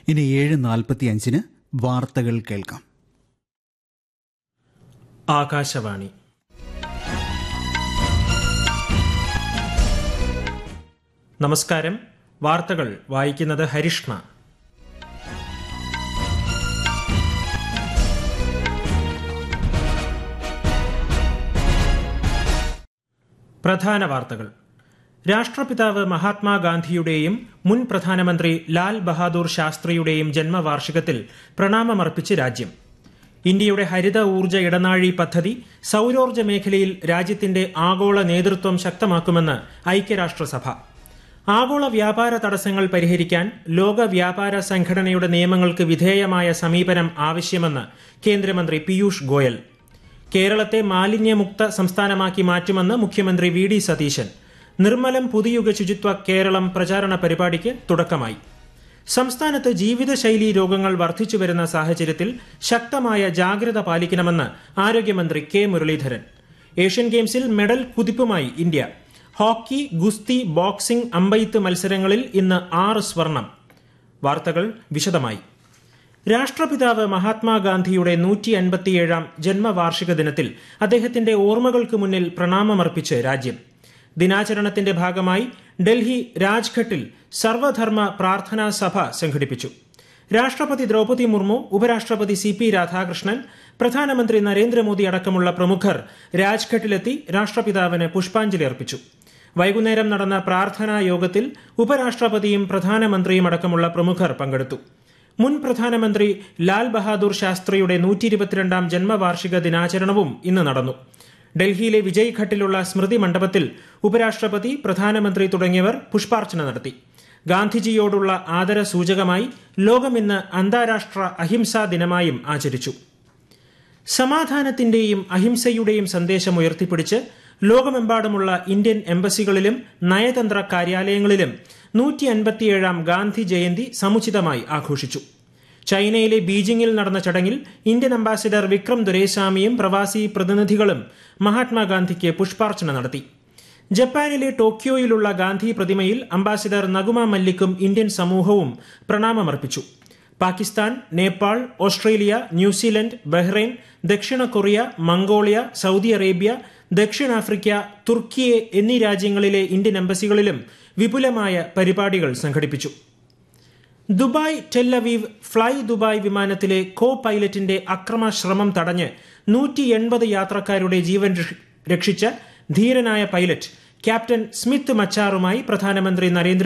ഇനി ഏഴ് നാൽപ്പത്തിയഞ്ചിന് വാർത്തകൾ കേൾക്കാം ആകാശവാണി നമസ്കാരം വാർത്തകൾ വായിക്കുന്നത് ഹരിഷ്ണ പ്രധാന വാർത്തകൾ രാഷ്ട്രപിതാവ് മഹാത്മാഗാന്ധിയുടെയും മുൻ പ്രധാനമന്ത്രി ലാൽ ബഹാദൂർ ശാസ്ത്രിയുടെയും ജന്മവാർഷികത്തിൽ പ്രണാമമർപ്പിച്ച് രാജ്യം ഇന്ത്യയുടെ ഹരിത ഊർജ്ജ ഇടനാഴി പദ്ധതി സൌരോർജ്ജ മേഖലയിൽ രാജ്യത്തിന്റെ ആഗോള നേതൃത്വം ശക്തമാക്കുമെന്ന് ഐക്യരാഷ്ട്രസഭ ആഗോള വ്യാപാര തടസ്സങ്ങൾ പരിഹരിക്കാൻ ലോക വ്യാപാര സംഘടനയുടെ നിയമങ്ങൾക്ക് വിധേയമായ സമീപനം ആവശ്യമെന്ന് കേന്ദ്രമന്ത്രി പീയൂഷ് ഗോയൽ കേരളത്തെ മാലിന്യമുക്ത സംസ്ഥാനമാക്കി മാറ്റുമെന്ന് മുഖ്യമന്ത്രി വി ഡി സതീശൻ നിർമ്മലം പുതിയുഗ ശുചിത്വ കേരളം പ്രചാരണ പരിപാടിക്ക് തുടക്കമായി സംസ്ഥാനത്ത് ജീവിതശൈലീ രോഗങ്ങൾ വർദ്ധിച്ചുവരുന്ന സാഹചര്യത്തിൽ ശക്തമായ ജാഗ്രത പാലിക്കണമെന്ന് ആരോഗ്യമന്ത്രി കെ മുരളീധരൻ ഏഷ്യൻ ഗെയിംസിൽ മെഡൽ കുതിപ്പുമായി ഇന്ത്യ ഹോക്കി ഗുസ്തി ബോക്സിംഗ് അമ്പെയ്ത്ത് മത്സരങ്ങളിൽ ഇന്ന് ആറ് സ്വർണം വാർത്തകൾ വിശദമായി രാഷ്ട്രപിതാവ് മഹാത്മാഗാന്ധിയുടെ നൂറ്റി അൻപത്തിയേഴാം ജന്മവാർഷിക ദിനത്തിൽ അദ്ദേഹത്തിന്റെ ഓർമ്മകൾക്ക് മുന്നിൽ പ്രണാമമർപ്പിച്ച് രാജ്യം ദിനാചരണത്തിന്റെ ഭാഗമായി ഡൽഹി രാജ്ഘട്ടിൽ സർവധർമ്മ പ്രാർത്ഥനാ സഭ സംഘടിപ്പിച്ചു രാഷ്ട്രപതി ദ്രൌപതി മുർമു ഉപരാഷ്ട്രപതി സി പി രാധാകൃഷ്ണൻ പ്രധാനമന്ത്രി നരേന്ദ്രമോദി അടക്കമുള്ള പ്രമുഖർ രാജ്ഘട്ടിലെത്തി രാഷ്ട്രപിതാവിന് പുഷ്പാഞ്ജലി അർപ്പിച്ചു വൈകുന്നേരം നടന്ന പ്രാർത്ഥനാ യോഗത്തിൽ ഉപരാഷ്ട്രപതിയും പ്രധാനമന്ത്രിയും അടക്കമുള്ള പ്രമുഖർ പങ്കെടുത്തു മുൻ പ്രധാനമന്ത്രി ലാൽ ബഹാദൂർ ശാസ്ത്രിയുടെ നൂറ്റി ഇരുപത്തിരണ്ടാം ജന്മവാർഷിക ദിനാചരണവും ഇന്ന് നടന്നു ഡൽഹിയിലെ വിജയ് ഘട്ടിലുള്ള സ്മൃതി മണ്ഡപത്തിൽ ഉപരാഷ്ട്രപതി പ്രധാനമന്ത്രി തുടങ്ങിയവർ പുഷ്പാർച്ചന നടത്തി ഗാന്ധിജിയോടുള്ള ആദര സൂചകമായി ലോകം ഇന്ന് അന്താരാഷ്ട്ര അഹിംസാ ദിനമായും ആചരിച്ചു സമാധാനത്തിന്റെയും അഹിംസയുടെയും സന്ദേശം ഉയർത്തിപ്പിടിച്ച് ലോകമെമ്പാടുമുള്ള ഇന്ത്യൻ എംബസികളിലും നയതന്ത്ര കാര്യാലയങ്ങളിലും നൂറ്റി അൻപത്തിയേഴാം ഗാന്ധി ജയന്തി സമുചിതമായി ആഘോഷിച്ചു ചൈനയിലെ ബീജിംഗിൽ നടന്ന ചടങ്ങിൽ ഇന്ത്യൻ അംബാസിഡർ വിക്രം ദുരേസ്വാമിയും പ്രവാസി പ്രതിനിധികളും മഹാത്മാഗാന്ധിക്ക് പുഷ്പാർച്ചന നടത്തി ജപ്പാനിലെ ടോക്കിയോയിലുള്ള ഗാന്ധി പ്രതിമയിൽ അംബാസിഡർ നഗുമ മല്ലിക്കും ഇന്ത്യൻ സമൂഹവും പ്രണാമമർപ്പിച്ചു Pakistan Nepal Australia New Zealand Bahrain ദക്ഷിണ കൊറിയ മംഗോളിയ സൌദി അറേബ്യ ദക്ഷിണാഫ്രിക്ക തുർക്കിയെ എന്നീ രാജ്യങ്ങളിലെ ഇന്ത്യൻ എംബസികളിലും വിപുലമായ പരിപാടികൾ സംഘടിപ്പിച്ചു ദുബായ് ടെല്ലവീവ് ഫ്ളൈ ദുബായ് വിമാനത്തിലെ കോ പൈലറ്റിന്റെ അക്രമശ്രമം തടഞ്ഞ് നൂറ്റി എൺപത് യാത്രക്കാരുടെ ജീവൻ രക്ഷിച്ച ധീരനായ പൈലറ്റ് ക്യാപ്റ്റൻ സ്മിത്ത് മച്ചാറുമായി പ്രധാനമന്ത്രി നരേന്ദ്ര